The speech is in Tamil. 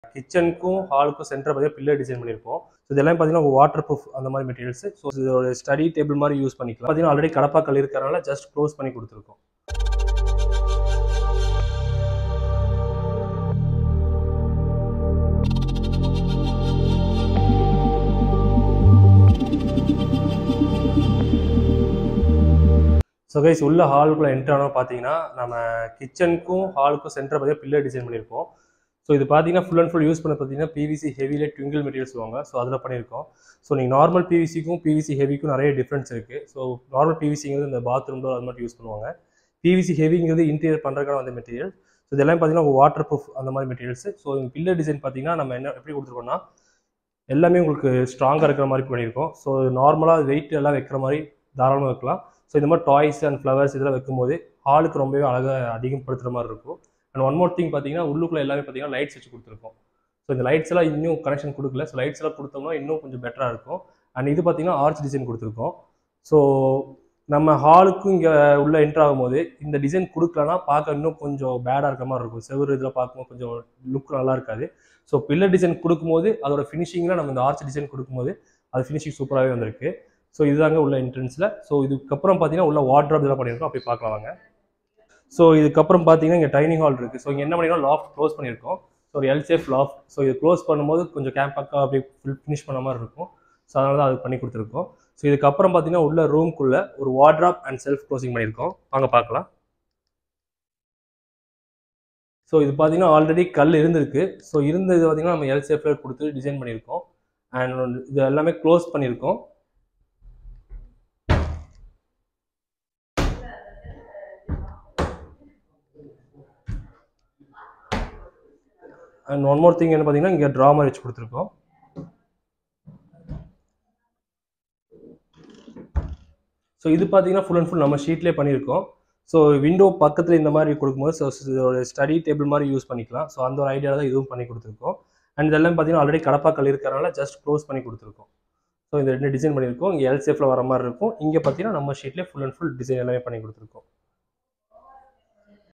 கிச்சனுக்கும் ஹாலுக்கும் சென்டர் பார்த்தீங்கன்னா பில்லர் டிசைன் பண்ணியிருப்போம் ஸோ இதெல்லாம் பார்த்தீங்கன்னா வாட்டர் ப்ரூஃப் அந்த மாதிரி மெட்டீரியல்ஸ் ஸோ இதோட ஸ்டடி டேபிள் மாதிரி யூஸ் பண்ணிக்கலாம் பார்த்தீங்கன்னா ஆல்ரெடி கடப்பாக்கல் இருக்கிறனால ஜஸ்ட் க்ளோஸ் பண்ணி கொடுத்துருக்கோம் ஸோ கைஸ் உள்ள ஹாலுக்குள்ள என்ட்ரு ஆனால் பார்த்தீங்கன்னா நம்ம கிச்சனுக்கும் ஹாலுக்கும் சென்டர் பார்த்தீங்கன்னா பில்லர் டிசைன் பண்ணியிருப்போம் ஸோ இது பார்த்தீங்கன்னா ஃபுல் அண்ட் ஃபுல் யூஸ் பண்ண பார்த்தீங்கன்னா பிவிசி ஹெவியில் ட்விங்கிள் மெட்டீரியல்ஸ் சொல்லுவாங்க ஸோ அதில் பண்ணியிருக்கோம் ஸோ நீங்கள் நார்மல் பிவிசிக்கும் பிவிசி ஹெவிக்கும் நிறைய டிஃப்ரென்ஸ் இருக்குது ஸோ நார்மல் பிவிசிங்கிறது இந்த பாத்ரூம் டோர் அது மட்டும் யூஸ் பண்ணுவாங்க பிவிசி ஹெவிங்கிறது இன்டீரியர் பண்ணுறதுக்கான வந்து மெட்டீரியல் ஸோ இதெல்லாம் பார்த்தீங்கன்னா வாட்டர் ப்ரூஃப் அந்த மாதிரி மெட்டீரியல்ஸ் ஸோ பில்லர் டிசைன் பார்த்தீங்கன்னா நம்ம என்ன எப்படி கொடுத்துருக்கோம்னா எல்லாமே உங்களுக்கு ஸ்ட்ராங்காக இருக்கிற மாதிரி பண்ணியிருக்கோம் ஸோ நார்மலாக வெயிட் எல்லாம் வைக்கிற மாதிரி தாராளமாக வைக்கலாம் ஸோ இந்த மாதிரி டாய்ஸ் அண்ட் ஃப்ளவர்ஸ் இதெல்லாம் வைக்கும்போது ஹாலுக்கு ரொம்பவே அழகாக அதிகப்படுத்துகிற மாதிரி இருக்கும் அண்ட் ஒன் மோர் திங் பார்த்தீங்கன்னா உள்ளுக்குள்ள எல்லாமே பார்த்தீங்கன்னா லைட்ஸ் வச்சு கொடுத்துருக்கோம் ஸோ இந்த லைட்ஸ் எல்லாம் இன்னும் கனெக்ஷன் கொடுக்கல ஸோ லைட்ஸ் எல்லாம் கொடுத்தோம்னா இன்னும் கொஞ்சம் பெட்டராக இருக்கும் அண்ட் இது பார்த்தீங்கன்னா ஆர்ச் டிசைன் கொடுத்துருக்கோம் ஸோ நம்ம ஹாலுக்கும் இங்கே உள்ள என்ட்ரு ஆகும்போது இந்த டிசைன் கொடுக்கலனா பார்க்க இன்னும் கொஞ்சம் பேடாக இருக்க மாதிரி இருக்கும் செவ்வறு இதில் பார்க்கும்போது கொஞ்சம் லுக் நல்லா இருக்காது ஸோ பில்லர் டிசைன் கொடுக்கும்போது அதோட ஃபினிஷிங்கில் நம்ம இந்த ஆர்ச் டிசைன் கொடுக்கும்போது அது ஃபினிஷிங் சூப்பராகவே வந்திருக்கு ஸோ இதுதாங்க உள்ள என்ட்ரன்ஸில் ஸோ இதுக்கப்புறம் பார்த்தீங்கன்னா உள்ள வாட்ராப் இதெல்லாம் பண்ணியிருக்கோம் அப்படி பார்க்கலாம் வாங்க ஸோ இதுக்கப்புறம் பார்த்தீங்கன்னா இங்கே டைனிங் ஹால் இருக்குது ஸோ இங்கே என்ன பண்ணிருக்கோம் லாஃப்ட் க்ளோஸ் பண்ணியிருக்கோம் ஸோ ஒரு எல்சேஃப் லாஃப்ட் ஸோ இது க்ளோஸ் பண்ணும்போது கொஞ்சம் கேம்பக்காக அப்படியே ஃபுல் ஃபினிஷ் பண்ண மாதிரி இருக்கும் ஸோ அதனால தான் அது பண்ணி கொடுத்துருக்கோம் ஸோ இதுக்கப்புறம் பார்த்தீங்கன்னா உள்ள ரூம்குள்ளே ஒரு வாட்ராப் அண்ட் செல்ஃப் க்ளோசிங் பண்ணியிருக்கோம் வாங்க பார்க்கலாம் ஸோ இது பார்த்தீங்கன்னா ஆல்ரெடி கல் இருந்திருக்கு ஸோ இருந்தது பார்த்தீங்கன்னா நம்ம எல் ஷேப்பில் கொடுத்து டிசைன் பண்ணியிருக்கோம் அண்ட் இது எல்லாமே க்ளோஸ் பண்ணியிருக்கோம் அண்ட் ஒன் மோர் திங் என்ன பார்த்தீங்கன்னா இங்கே ட்ரா மாதிரி வச்சு கொடுத்துருக்கோம் ஸோ இது பார்த்தீங்கன்னா ஃபுல் அண்ட் ஃபுல் நம்ம ஷீட்லேயே பண்ணியிருக்கோம் ஸோ விண்டோ பக்கத்தில் இந்த மாதிரி கொடுக்கும்போது ஸோ இதோட ஸ்டடி டேபிள் மாதிரி யூஸ் பண்ணிக்கலாம் ஸோ அந்த ஒரு ஐடியா தான் இதுவும் பண்ணி கொடுத்துருக்கோம் அண்ட் இதெல்லாம் பார்த்தீங்கன்னா ஆல்ரெடி கடப்பாக்கல் இருக்கிறனால ஜஸ்ட் க்ளோஸ் பண்ணி கொடுத்துருக்கோம் ஸோ இந்த ரெண்டு டிசைன் பண்ணியிருக்கோம் இங்கே எல் சேஃபில் வர மாதிரி இருக்கும் இங்கே பார்த்தீங்கன்னா நம்ம ஷீட்லேயே ஃபுல் அண்ட் ஃபுல் டிசைன் எல்லாமே பண்ணி கொடுத்துருக்கோம்